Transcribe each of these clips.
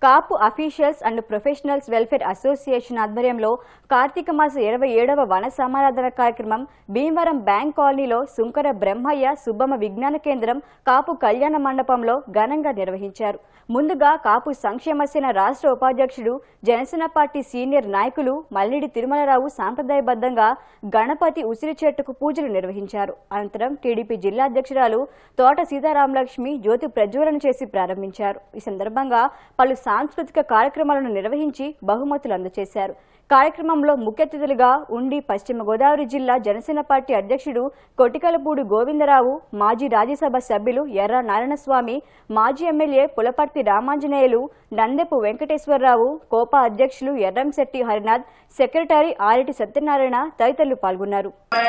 Kapu officials and professionals welfare association ఆధ్వర్యంలో కార్తీక మాస ఇరవై ఏడవ వన సమారాధన కార్యక్రమం భీమవరం బ్యాంక్ కాలనీలో సుంకర బ్రహ్మయ్య సుబ్బమ్మ విజ్ఞాన కేంద్రం కాపు కళ్యాణ మండపంలో ఘనంగా నిర్వహించారు ముందుగా కాపు సంక్షేమ సేన రాష్ట్ర ఉపాధ్యక్షుడు జనసేన పార్టీ సీనియర్ నాయకులు మల్లిడి తిరుమలరావు సాంప్రదాయబద్ధంగా గణపతి ఉసిరి చెట్టుకు పూజలు నిర్వహించారు అనంతరం టీడీపీ జిల్లా అధ్యక్షురాలు తోట సీతారామలక్ష్మి జ్యోతి ప్రజ్వలన చేసి ప్రారంభించారు ఈ సందర్భంగా పలు సాంస్కృతిక కార్యక్రమాలను నిర్వహించి బహుమతులు అందజేశారు కార్యక్రమంలో ముఖ్య అతిథులుగా ఉండి పశ్చిమ గోదావరి జిల్లా జనసేన పార్టీ అధ్యక్షుడు కొటికలపూడి గోవిందరావు మాజీ రాజ్యసభ సభ్యులు ఎర్ర నారాయణస్వామి మాజీ ఎమ్మెల్యే పులపర్తి రామాంజనేయులు నందెపు వెంకటేశ్వరరావు కోపా అధ్యక్షులు ఎర్రంశెట్టి హరినాథ్ సెక్రటరీ ఆరిటి సత్యనారాయణ తదితరులు పాల్గొన్నారు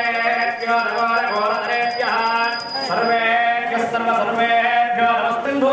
सर्वेभ्यः सर्वसर्वेभ्यो नमस्तिन्धो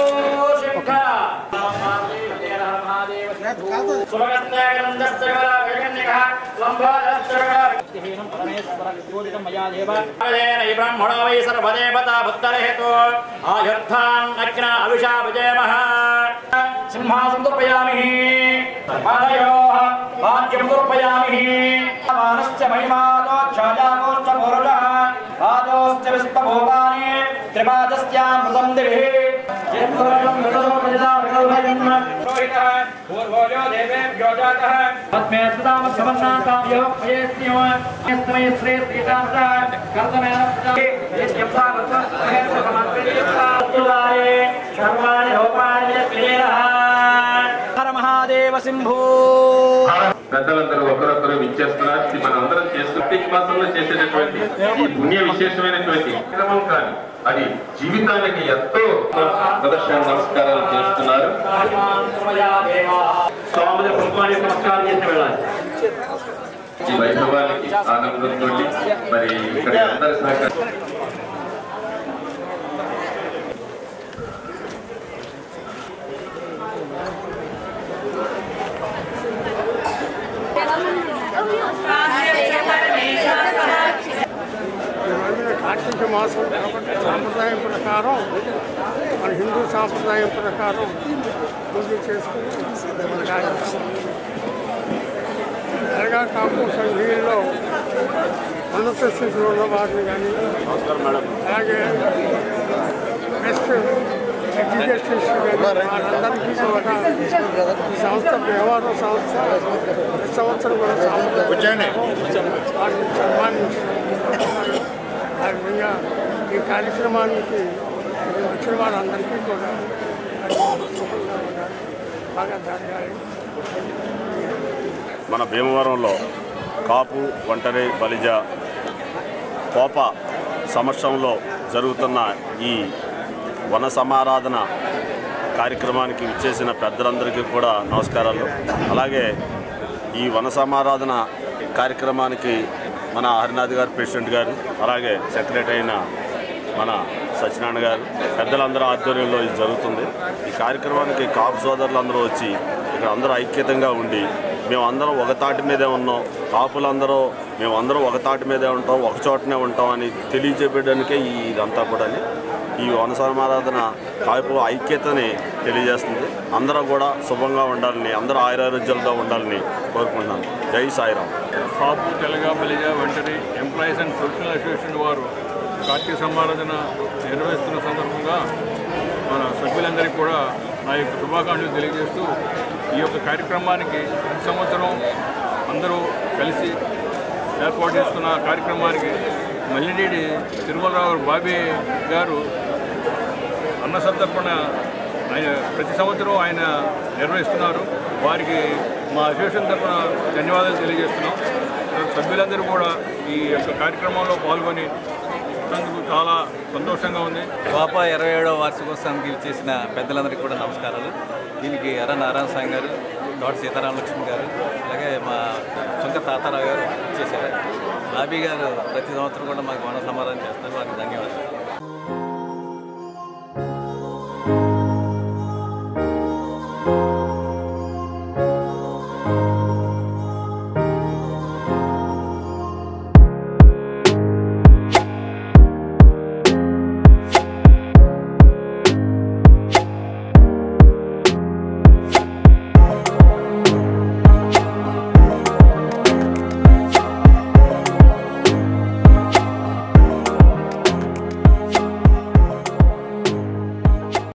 ब्रह्मणो वै सर्वदेवता बुद्धरहेतो आयुर्धान् अग्न अविषा विजयमः सिंहासं दुर्पयामि पादयोः वाक्यं दुर्पयामि मानश्च महिमादोक्षाजागोश्च पुरुषः पादोश्च विश्वभूपानि त्रिपादस्यामृतं दिभिः यत्पुरुषं विदधो प्रजदा विदधोभयम् रोहितः पूर्वोजो देवेभ्यो जातः पद्मे सुदामसमन्नासाभ्यो मयेस्यो यस्मै श्री श्रीकान्तः कर्तमेन नित्यं सागतुलारे सर्वाणि रूपाणि यत्किरीरः हर महादेव सिंभू పెద్దలందరూ ఒకరొకరు విచ్చేస్తున్నారు ఇది మనం అందరం చేసుకుంటే ఈ మాసంలో చేసేటటువంటి ఈ పుణ్య విశేషమైనటువంటి క్రమం కానీ అది జీవితానికి ఎంతో ప్రదర్శన నమస్కారాలు చేస్తున్నారు స్వామి పుష్పాన్ని నమస్కారం చేసిన వెళ్ళాలి ఈ వైభవానికి ఆనందంతో మరి ఇక్కడ అందరి సహకారం రోజున కార్తీక మాసం కాబట్టి సాంప్రదాయం ప్రకారం మన హిందూ సాంప్రదాయం ప్రకారం పూజ చేసుకుని ఎలాగా కాపు సంఘీయుల్లో ఉన్నత స్థితిలో ఉన్న వారిని కానీ అలాగే బెస్ట్ ఎడ్యుకేషన్స్ కానీ వారందరికీ కూడా ఈ సంస్థ వ్యవహార సంస్థ ప్రతి సంవత్సరం కూడా సాంప్రదాయం వారిని సన్మానించడం ఆ విధంగా ఈ కార్యక్రమానికి వచ్చిన వారందరికీ కూడా అది సుఖంగా ఉండాలి బాగా జరగాలి మన భీమవరంలో కాపు ఒంటరి బలిజ కోప సమక్షంలో జరుగుతున్న ఈ వన సమారాధన కార్యక్రమానికి విచ్చేసిన పెద్దలందరికీ కూడా నమస్కారాలు అలాగే ఈ వన సమారాధన కార్యక్రమానికి మన హరినాథ్ గారు ప్రెసిడెంట్ గారు అలాగే సెక్రటరీ అయిన మన సత్యనారాయణ గారు పెద్దలందరూ ఆధ్వర్యంలో ఇది జరుగుతుంది ఈ కార్యక్రమానికి కాపు సోదరులందరూ వచ్చి ఇక్కడ అందరూ ఐక్యతంగా ఉండి మేమందరం ఒక తాటి మీదే ఉన్నాం కాపులందరూ మేమందరం ఒక తాటి మీదే ఉంటాం ఒక చోటనే ఉంటాం అని తెలియజేయడానికే ఈ ఇదంతా కూడా ఈ వన సమారాధన కాపు ఐక్యతని తెలియజేస్తుంది అందరూ కూడా శుభంగా ఉండాలని అందరూ ఆయురారోగ్యాలతో ఉండాలని కోరుకుంటున్నాను జై సాయిరామ్ కాపు తెలగ బలిజ ఒంటరి ఎంప్లాయీస్ అండ్ ప్రొఫెషనల్ అసోసియేషన్ వారు కార్తీక సమారాధన నిర్వహిస్తున్న సందర్భంగా మన సభ్యులందరికీ కూడా నా యొక్క శుభాకాంక్షలు తెలియజేస్తూ ఈ యొక్క కార్యక్రమానికి ప్రతి సంవత్సరం అందరూ కలిసి ఏర్పాటు చేసుకున్న కార్యక్రమానికి మల్లినేడి తిరుమలరావు బాబీ గారు అన్న సంతర్పణ ఆయన ప్రతి సంవత్సరం ఆయన నిర్వహిస్తున్నారు వారికి మా అసోసియేషన్ తరఫున ధన్యవాదాలు తెలియజేస్తున్నాం సభ్యులందరూ కూడా ఈ యొక్క కార్యక్రమంలో పాల్గొని అందుకు చాలా సంతోషంగా ఉంది పాప ఇరవై ఏడవ వార్షికోత్సవానికి చేసిన పెద్దలందరికీ కూడా నమస్కారాలు దీనికి ఎర్ర నారాయణ స్వామి గారు తోట సీతారామలక్ష్మి గారు అలాగే మా సొంత తాతారావు గారు చేశారు బాబీ గారు ప్రతి సంవత్సరం కూడా మాకు వన సమాధానం చేస్తారు వారికి ధన్యవాదాలు